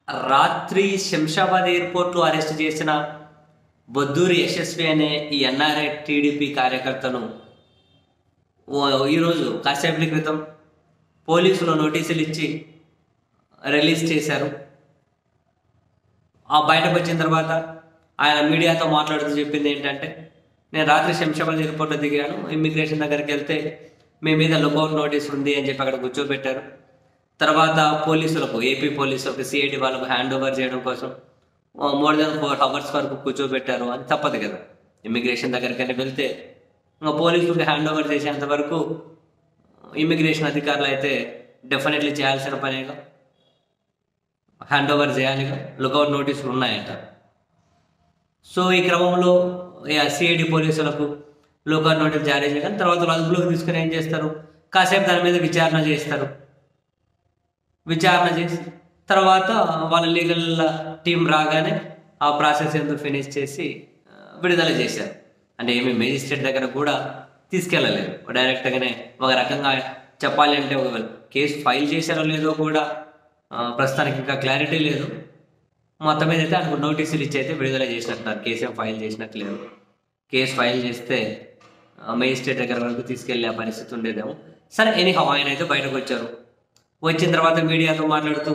రాత్రి శంషాబాద్ ఎయిర్పోర్ట్లో అరెస్ట్ చేసిన బొద్దూరి యశస్వి అనే ఈ ఎన్ఆర్ఐ టీడీపీ కార్యకర్తను ఓ- ఈరోజు కాసేపటి క్రితం పోలీసులు నోటీసులు ఇచ్చి రిలీజ్ చేశారు ఆ బయటకు వచ్చిన తర్వాత ఆయన మీడియాతో మాట్లాడుతూ చెప్పింది ఏంటంటే నేను రాత్రి శంషాబాద్ ఎయిర్పోర్ట్లో దిగాను ఇమ్మిగ్రేషన్ దగ్గరికి వెళ్తే మీ మీద లుకౌట్ నోటీస్ ఉంది అని చెప్పి అక్కడ కూర్చోబెట్టారు తర్వాత పోలీసులకు ఏపీ పోలీసులకు సిఐడి వాళ్ళకు హ్యాండ్ ఓవర్ చేయడం కోసం మోర్ దెన్ ఫోర్ అవర్స్ వరకు కూర్చోబెట్టారు అని తప్పదు కదా ఇమ్మిగ్రేషన్ దగ్గరికి వెళ్తే ఇంకా పోలీసులకు హ్యాండ్ ఓవర్ చేసేంత వరకు ఇమ్మిగ్రేషన్ అధికారులు అయితే డెఫినెట్లీ చేయాల్సిన పనేగా హ్యాండ్ ఓవర్ చేయాలిగా లుకౌట్ నోటీసులు ఉన్నాయట సో ఈ క్రమంలో సిఐడి పోలీసులకు లుకౌట్ నోటీస్ జారీ చేయడం తర్వాత వాళ్ళు అదుపులోకి తీసుకుని ఏం చేస్తారు కాసేపు దాని మీద విచారణ చేస్తారు విచారణ చేసి తర్వాత వాళ్ళ లీగల్ టీం రాగానే ఆ ప్రాసెస్ ఎందుకు ఫినిష్ చేసి ఆ, విడుదల చేశారు అంటే ఏమి మేజిస్ట్రేట్ దగ్గర కూడా తీసుకెళ్ళలేదు డైరెక్ట్గానే ఒక రకంగా చెప్పాలి అంటే ఒకవేళ కేసు ఫైల్ చేశారో లేదో కూడా ఆ, ప్రస్తుతానికి ఇంకా క్లారిటీ లేదు మొత్తం మీద అయితే ఆయనకు నోటీసులు ఇచ్చి అయితే విడుదల చేసినట్టున్నారు కేసు ఏం ఫైల్ చేసినట్టు లేదు కేసు ఫైల్ చేస్తే మేజిస్ట్రేట్ దగ్గర వరకు తీసుకెళ్లే పరిస్థితి ఉండేదేమో సరే ఎనీహౌ ఆయన అయితే బయటకు వచ్చారు వచ్చిన తర్వాత మీడియాతో మాట్లాడుతూ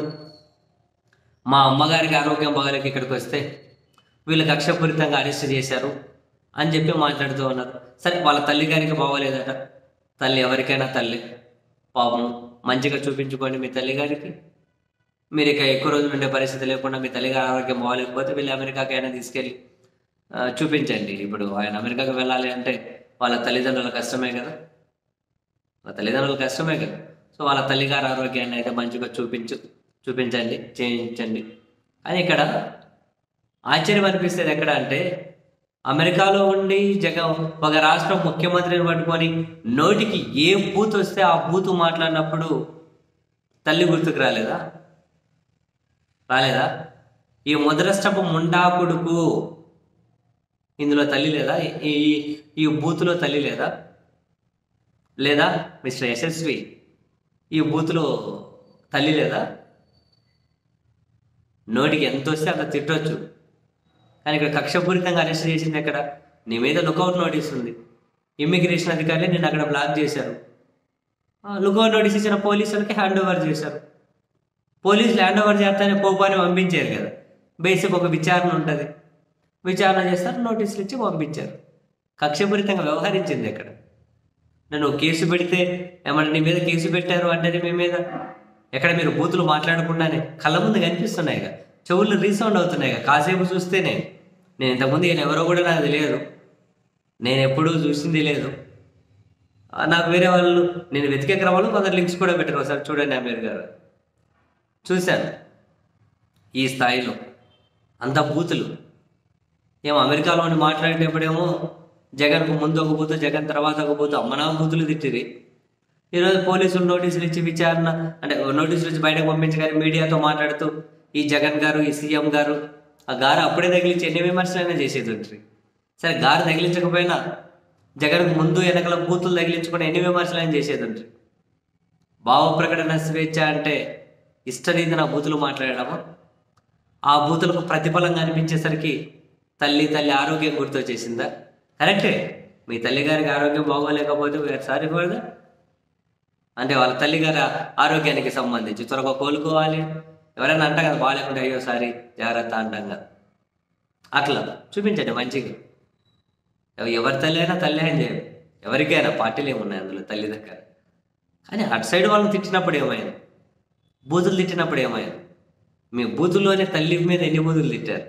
మా అమ్మగారికి ఆరోగ్యం బాగాలేక ఇక్కడికి వస్తే వీళ్ళు కక్షపూరితంగా అరెస్ట్ చేశారు అని చెప్పి మాట్లాడుతూ ఉన్నారు సరే వాళ్ళ తల్లి గారికి బాగోలేదట తల్లి ఎవరికైనా తల్లి పాపం మంచిగా చూపించుకోండి మీ తల్లి గారికి మీరు ఇక ఎక్కువ రోజులు ఉండే పరిస్థితి లేకుండా మీ తల్లిగారి ఆరోగ్యం బాగోలేకపోతే వీళ్ళు అమెరికాకి అయినా తీసుకెళ్ళి ఆ, చూపించండి ఇప్పుడు ఆయన అమెరికాకి వెళ్ళాలి అంటే వాళ్ళ తల్లిదండ్రుల కష్టమే కదా వాళ్ళ తల్లిదండ్రుల కష్టమే కదా సో వాళ్ళ తల్లిగారి ఆరోగ్యాన్ని అయితే మంచిగా చూపించు చూపించండి చేయించండి అని ఇక్కడ ఆశ్చర్యం అనిపిస్తుంది ఎక్కడ అంటే అమెరికాలో ఉండి జగన్ ఒక రాష్ట్రం ముఖ్యమంత్రిని పట్టుకొని నోటికి ఏ బూత్ వస్తే ఆ బూత్ మాట్లాడినప్పుడు తల్లి గుర్తుకు రాలేదా రాలేదా ఈ ముద్రష్టపు ముండా కొడుకు ఇందులో తల్లి లేదా ఈ ఈ- ఈ బూత్లో తల్లి లేదా లేదా మిస్టర్ యశస్వి ఈ బూత్లో తల్లి లేదా నోటికి ఎంత వస్తే అంత తిట్టొచ్చు కానీ ఇక్కడ కక్షపూరితంగా అరెస్ట్ చేసింది ఎక్కడ నీ మీద లుకౌట్ నోటీస్ ఉంది ఇమ్మిగ్రేషన్ అధికారులు నిన్ను అక్కడ బ్లాక్ చేశారు లుకౌట్ నోటీస్ ఇచ్చిన పోలీసులకి హ్యాండ్ ఓవర్ చేశారు పోలీసులు హ్యాండ్ ఓవర్ చేస్తానే పోపాని పంపించారు కదా బేసిక్ ఒక విచారణ ఉంటుంది విచారణ చేస్తారు నోటీసులు ఇచ్చి పంపించారు కక్షపూరితంగా వ్యవహరించింది ఎక్కడ నన్ను కేసు పెడితే ఏమన్నా నీ మీద కేసు పెట్టారు అంటే మీ మీద ఎక్కడ మీరు బూతులు మాట్లాడకుండానే కళ్ళ ముందు కనిపిస్తున్నాయి కదా చెవులు రీసౌండ్ అవుతున్నాయి కదా కాసేపు చూస్తేనే నేను ఇంతకుముందు ఈయన ఎవరో కూడా నాకు తెలియదు నేను ఎప్పుడూ చూసింది లేదు ఆ, నాకు వేరే వాళ్ళు నేను వెతికే క్రమంలో కొందరు లింక్స్ కూడా పెట్టారు ఒకసారి చూడండి అమీర్ గారు చూశాను ఈ స్థాయిలో అంత బూతులు ఏమో అమెరికాలో ఉండి మాట్లాడేటప్పుడేమో జగన్కు ముందు ఒక బూతు జగన్ తర్వాత ఒక బూతు అమ్మనా బూతులు తిట్టిరి ఈరోజు పోలీసులు నోటీసులు ఇచ్చి విచారణ అంటే నోటీసులు ఇచ్చి బయటకు పంపించగానే మీడియాతో మాట్లాడుతూ ఈ జగన్ గారు ఈ సీఎం గారు ఆ గారు అప్పుడే తగిలించి ఎన్ని విమర్శలైనా చేసేది ఉంటుంది సరే గారు తగిలించకపోయినా జగన్కు ముందు వెనకల బూతులు తగిలించుకుని ఎన్ని విమర్శలైనా చేసేది ఉంటుంది భావ ప్రకటన స్వేచ్ఛ అంటే ఇష్టరీతిన బూతులు మాట్లాడడము ఆ బూతులకు ప్రతిఫలంగా అనిపించేసరికి తల్లి తల్లి ఆరోగ్యం గుర్తొచ్చేసిందా కరెక్టే మీ తల్లి గారికి ఆరోగ్యం బాగోలేకపోతే సారీ ఫర్ దట్ అంటే వాళ్ళ తల్లి గారి ఆరోగ్యానికి సంబంధించి త్వరగా కోలుకోవాలి ఎవరైనా అంటాం కదా బాగాలేకుండా అయ్యో సారీ జాగ్రత్త అంటాం కదా అట్లా చూపించండి మంచిగా ఎవ- ఎవరి తల్లి అయినా తల్లి అని చెప్పి ఎవరికైనా పార్టీలు ఏమున్నాయి అందులో తల్లి దగ్గర కానీ అటు సైడ్ వాళ్ళని తిట్టినప్పుడు ఏమైంది బూతులు తిట్టినప్పుడు ఏమైంది మీ బూతుల్లోనే తల్లి మీద ఎన్ని బూతులు తిట్టారు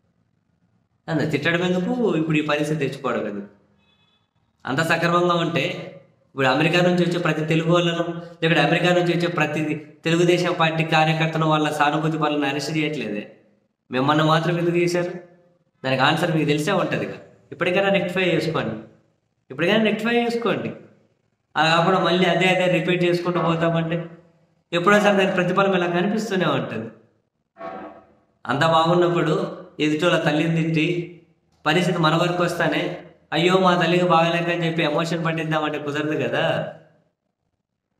అంత తిట్టడం ఎందుకు ఇప్పుడు ఈ పరిస్థితి తెచ్చుకోవడం ఎందుకు అంత సక్రమంగా ఉంటే ఇప్పుడు అమెరికా నుంచి వచ్చే ప్రతి తెలుగు వాళ్ళను లేకపోతే అమెరికా నుంచి వచ్చే ప్రతి తెలుగుదేశం పార్టీ కార్యకర్తను వాళ్ళ సానుభూతి వాళ్ళని అరెస్ట్ చేయట్లేదే మిమ్మల్ని మాత్రం ఎందుకు చేశారు దానికి ఆన్సర్ మీకు తెలిసే ఉంటుంది ఇక ఇప్పటికైనా రెక్టిఫై చేసుకోండి ఇప్పటికైనా రెక్టిఫై చేసుకోండి అలా కాకుండా మళ్ళీ అదే అదే రిపీట్ చేసుకుంటూ పోతామంటే ఎప్పుడోసారి దాని ప్రతిఫలం ఇలా కనిపిస్తూనే ఉంటుంది అంత బాగున్నప్పుడు ఎదుటోళ్ళ తల్లిని తిట్టి పరిస్థితి మన వరకు వస్తానే అయ్యో మా తల్లికి బాగలేక అని చెప్పి ఎమోషన్ పట్టిద్దామంటే కుదరదు కదా